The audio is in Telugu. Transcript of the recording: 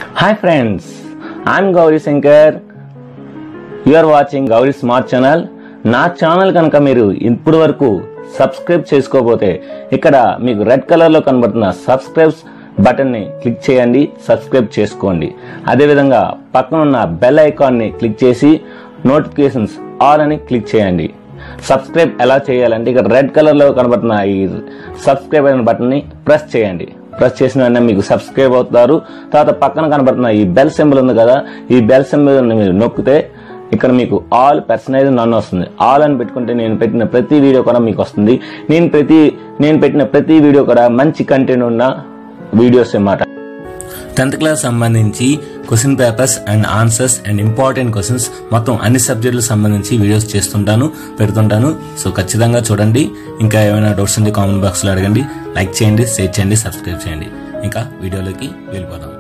hi friends I'm Gauri Shankar you are watching Gauri smart channel నా ఛానల్ కనుక మీరు ఇప్పటి వరకు సబ్స్క్రైబ్ చేసుకోకపోతే ఇక్కడ మీకు రెడ్ కలర్లో కనబడుతున్న సబ్స్క్రైబ్స్ బటన్ని క్లిక్ చేయండి సబ్స్క్రైబ్ చేసుకోండి అదేవిధంగా పక్కన ఉన్న బెల్ ఐకాన్ని క్లిక్ చేసి నోటిఫికేషన్స్ ఆల్ అని క్లిక్ చేయండి సబ్స్క్రైబ్ ఎలా చేయాలంటే ఇక్కడ రెడ్ కలర్లో కనబడుతున్న ఈ సబ్స్క్రైబ్ అయిన బటన్ని ప్రెస్ చేయండి ప్రెస్ చేసిన వెంటనే మీకు సబ్స్క్రైబ్ అవుతారు తర్వాత పక్కన కనబడుతున్న ఈ బెల్ సింబల్ ఉంది కదా ఈ బెల్ సింబల్ మీరు నొక్కితే ఇక్కడ మీకు ఆల్ పర్సనైజ్ నన్ను వస్తుంది ఆల్ అని పెట్టుకుంటే నేను పెట్టిన ప్రతి వీడియో కూడా మీకు వస్తుంది నేను ప్రతి నేను పెట్టిన ప్రతి వీడియో కూడా మంచి కంటెంట్ ఉన్న వీడియోస్ అన్నమాట టెన్త్ క్లాస్ సంబంధించి question papers and answers and important questions మొత్తం అన్ని సబ్జెక్టులకు సంబంధించి వీడియోస్ చేస్తుంటాను పెడుతుంటాను సో ఖచ్చితంగా చూడండి ఇంకా ఏమైనా డౌట్స్ ఉంటే కామెంట్ బాక్స్లో అడగండి లైక్ చేయండి షేర్ చేయండి సబ్స్క్రైబ్ చేయండి ఇంకా వీడియోలోకి వెళ్ళిపోదాం